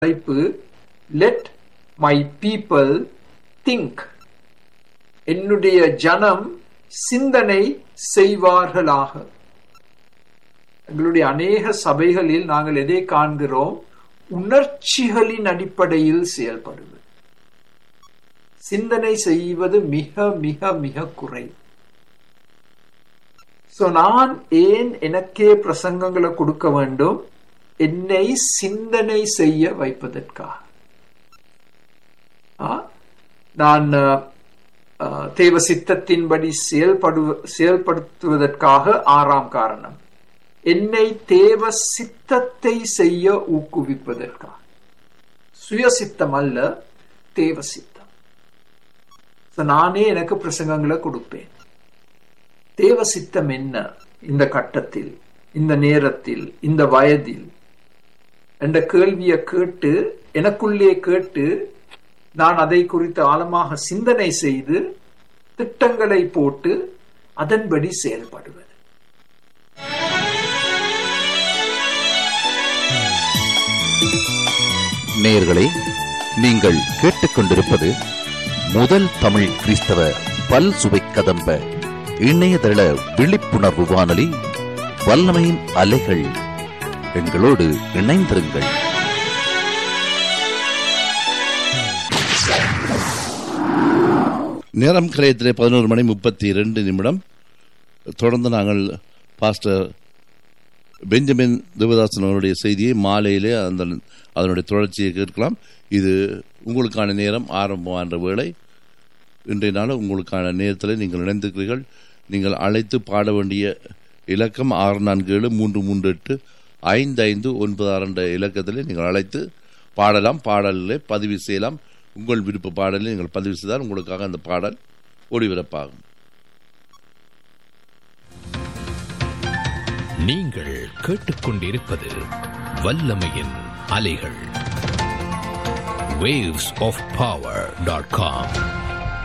தலைப்பு let my people think என்னுடைய ஜனம் சிந்தனை செய்வார்களாக எங்களுடைய அநேக சபைகளில் நாங்கள் எதை காண்கிறோம் உணர்ச்சிகளின் அடிப்படையில் செயல்படுவது சிந்தனை செய்வது மிக மிக மிக குறை சோ நான் ஏன் எனக்கே பிரசங்கங்களை கொடுக்க வேண்டும் என்னை சிந்தனை செய்ய வைப்பதற்காக நான் தேவ சித்தத்தின்படி செயல்படு செயல்படுத்துவதற்காக ஆறாம் காரணம் என்னை தேவ சித்தத்தை செய்ய ஊக்குவிப்பதற்காக சுயசித்தம் அல்ல தேவ சித்தம் நானே எனக்கு பிரசங்கங்களை கொடுப்பேன் தேவ சித்தம் என்ன இந்த கட்டத்தில் இந்த நேரத்தில் இந்த வயதில் என்ற கேள்வியை கேட்டு எனக்குள்ளே கேட்டு நான் அதை குறித்து ஆழமாக சிந்தனை செய்து திட்டங்களை போட்டு அதன்படி செயல்படுவது நேயர்களே நீங்கள் கேட்டுக்கொண்டிருப்பது முதல் தமிழ் கிறிஸ்தவ பல் சுவை கதம்ப இணையதள விழிப்புணர்வு வானொலி வல்லமையின் அலைகள் எங்களோடு இணைந்திருங்கள் நேரம் கிரயத்திலே பதினோரு மணி முப்பத்தி இரண்டு நிமிடம் தொடர்ந்து நாங்கள் பாஸ்டர் பெஞ்சமின் தேவதாசன் அவருடைய செய்தியை மாலையிலே அந்த அதனுடைய தொடர்ச்சியை கேட்கலாம் இது உங்களுக்கான நேரம் ஆரம்பமான வேளை இன்றைய நாள் உங்களுக்கான நேரத்தில் நீங்கள் இணைந்திருக்கிறீர்கள் நீங்கள் அழைத்து பாட வேண்டிய இலக்கம் ஆறு நான்கு ஏழு மூன்று மூன்று எட்டு ஐந்து ஐந்து ஒன்பது ஆறு என்ற இலக்கத்தில் நீங்கள் அழைத்து பாடலாம் பாடலில் பதிவு செய்யலாம் உங்கள் விருப்ப பாடலில் நீங்கள் பதிவு செய்தால் உங்களுக்காக அந்த பாடல் ஒளிபரப்பாகும் நீங்கள் கேட்டுக்கொண்டிருப்பது வல்லமையின் அலைகள் waves of power.com